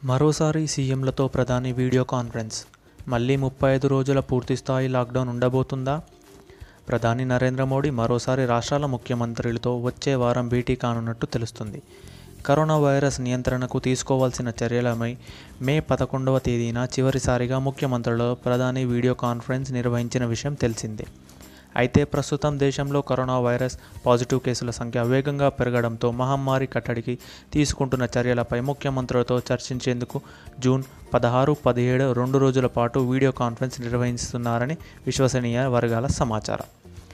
మరోసారి సీఎంలతో ప్రధాని video conference మళ్ళీ ముప్పై ఐదు రోజుల పూర్తిస్థాయి లాక్డౌన్ ఉండబోతుందా ప్రధాని నరేంద్ర మోడీ మరోసారి రాష్ట్రాల ముఖ్యమంత్రులతో వచ్చే వారం భేటీ కానున్నట్టు తెలుస్తుంది కరోనా వైరస్ నియంత్రణకు తీసుకోవాల్సిన చర్యలపై మే పదకొండవ తేదీన చివరిసారిగా ముఖ్యమంత్రులతో ప్రధాని వీడియో కాన్ఫరెన్స్ నిర్వహించిన విషయం తెలిసిందే అయితే ప్రస్తుతం దేశంలో కరోనా వైరస్ పాజిటివ్ కేసుల సంఖ్య వేగంగా పెరగడంతో మహమ్మారి కట్టడికి తీసుకుంటున్న చర్యలపై ముఖ్యమంత్రులతో చర్చించేందుకు జూన్ పదహారు పదిహేడు రెండు రోజుల పాటు వీడియో కాన్ఫరెన్స్ నిర్వహిస్తున్నారని విశ్వసనీయ వర్గాల సమాచారం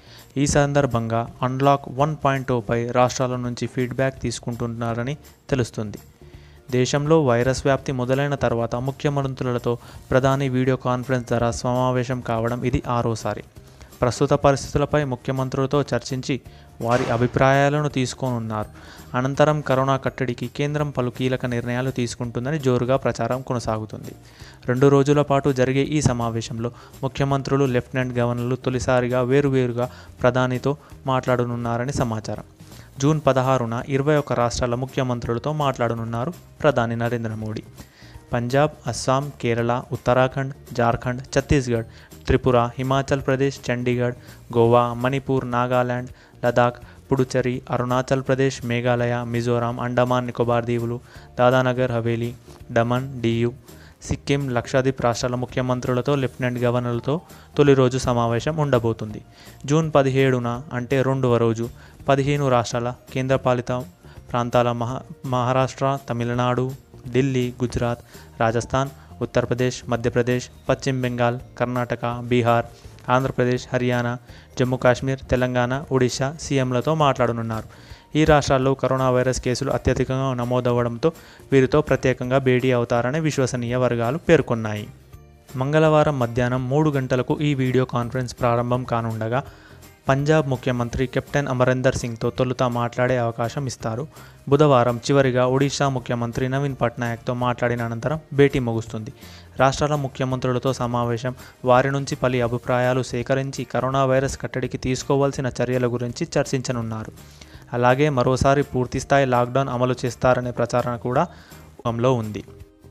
ఈ సందర్భంగా అన్లాక్ వన్ పాయింట్ టూపై రాష్ట్రాల నుంచి ఫీడ్బ్యాక్ తీసుకుంటున్నారని తెలుస్తుంది దేశంలో వైరస్ వ్యాప్తి మొదలైన తర్వాత ముఖ్యమంత్రులతో ప్రధాని వీడియో కాన్ఫరెన్స్ ద్వారా సమావేశం కావడం ఇది ఆరోసారి ప్రస్తుత పరిస్థితులపై ముఖ్యమంత్రులతో చర్చించి వారి అభిప్రాయాలను తీసుకోనున్నారు అనంతరం కరోనా కట్టడికి కేంద్రం పలు కీలక నిర్ణయాలు తీసుకుంటుందని జోరుగా ప్రచారం కొనసాగుతుంది రెండు రోజుల పాటు జరిగే ఈ సమావేశంలో ముఖ్యమంత్రులు లెఫ్టినెంట్ గవర్నర్లు తొలిసారిగా వేరువేరుగా ప్రధానితో మాట్లాడనున్నారని సమాచారం జూన్ పదహారున ఇరవై ఒక్క రాష్ట్రాల ముఖ్యమంత్రులతో మాట్లాడనున్నారు ప్రధాని నరేంద్ర మోడీ పంజాబ్ అస్సాం కేరళ ఉత్తరాఖండ్ జార్ఖండ్ ఛత్తీస్గఢ్ త్రిపుర హిమాచల్ ప్రదేశ్ చండీగఢ్ గోవా మణిపూర్ నాగాలాండ్ లదాఖ్ పుడుచరి అరుణాచల్ ప్రదేశ్ మేఘాలయ మిజోరాం అండమాన్ నికోబార్ దీవులు దాదానగర్ హవేలీ డమన్ డియు సిక్కిం లక్షద్వీప్ రాష్ట్రాల ముఖ్యమంత్రులతో లెఫ్టినెంట్ గవర్నర్లతో తొలి రోజు సమావేశం ఉండబోతుంది జూన్ పదిహేడున అంటే రెండవ రోజు పదిహేను రాష్ట్రాల కేంద్రపాలిత ప్రాంతాల మహా మహారాష్ట్ర తమిళనాడు ఢిల్లీ గుజరాత్ రాజస్థాన్ ఉత్తరప్రదేశ్ మధ్యప్రదేశ్ పశ్చిమ బెంగాల్ కర్ణాటక బీహార్ ఆంధ్రప్రదేశ్ హర్యానా జమ్మూ కాశ్మీర్ తెలంగాణ ఒడిశా సీఎంలతో మాట్లాడనున్నారు ఈ రాష్ట్రాల్లో కరోనా వైరస్ కేసులు అత్యధికంగా నమోదవడంతో వీరితో ప్రత్యేకంగా భేటీ అవుతారని విశ్వసనీయ వర్గాలు పేర్కొన్నాయి మంగళవారం మధ్యాహ్నం మూడు గంటలకు ఈ వీడియో కాన్ఫరెన్స్ ప్రారంభం కానుండగా పంజాబ్ ముఖ్యమంత్రి కెప్టెన్ అమరీందర్ సింగ్తో తొలుత మాట్లాడే అవకాశం ఇస్తారు బుధవారం చివరిగా ఒడిశా ముఖ్యమంత్రి నవీన్ పట్నాయక్తో మాట్లాడిన అనంతరం భేటీ ముగుస్తుంది రాష్ట్రాల ముఖ్యమంత్రులతో సమావేశం వారి నుంచి పలు అభిప్రాయాలు సేకరించి కరోనా వైరస్ కట్టడికి తీసుకోవాల్సిన చర్యల గురించి చర్చించనున్నారు అలాగే మరోసారి పూర్తిస్థాయి లాక్డౌన్ అమలు చేస్తారనే ప్రచారణ కూడా ఊహంలో ఉంది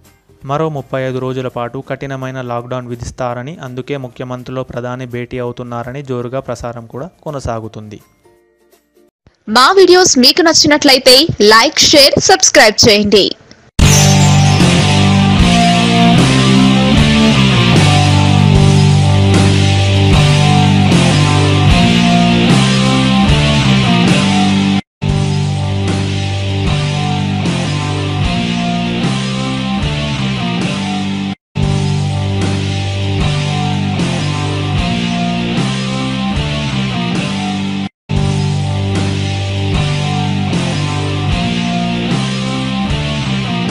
మరో ముప్పై ఐదు రోజుల పాటు కఠినమైన లాక్డౌన్ విధిస్తారని అందుకే ముఖ్యమంత్రులు ప్రధాని భేటీ అవుతున్నారని జోరుగా ప్రసారం కూడా కొనసాగుతుంది మా వీడియోస్ మీకు నచ్చినట్లయితే లైక్ షేర్ సబ్స్క్రైబ్ చేయండి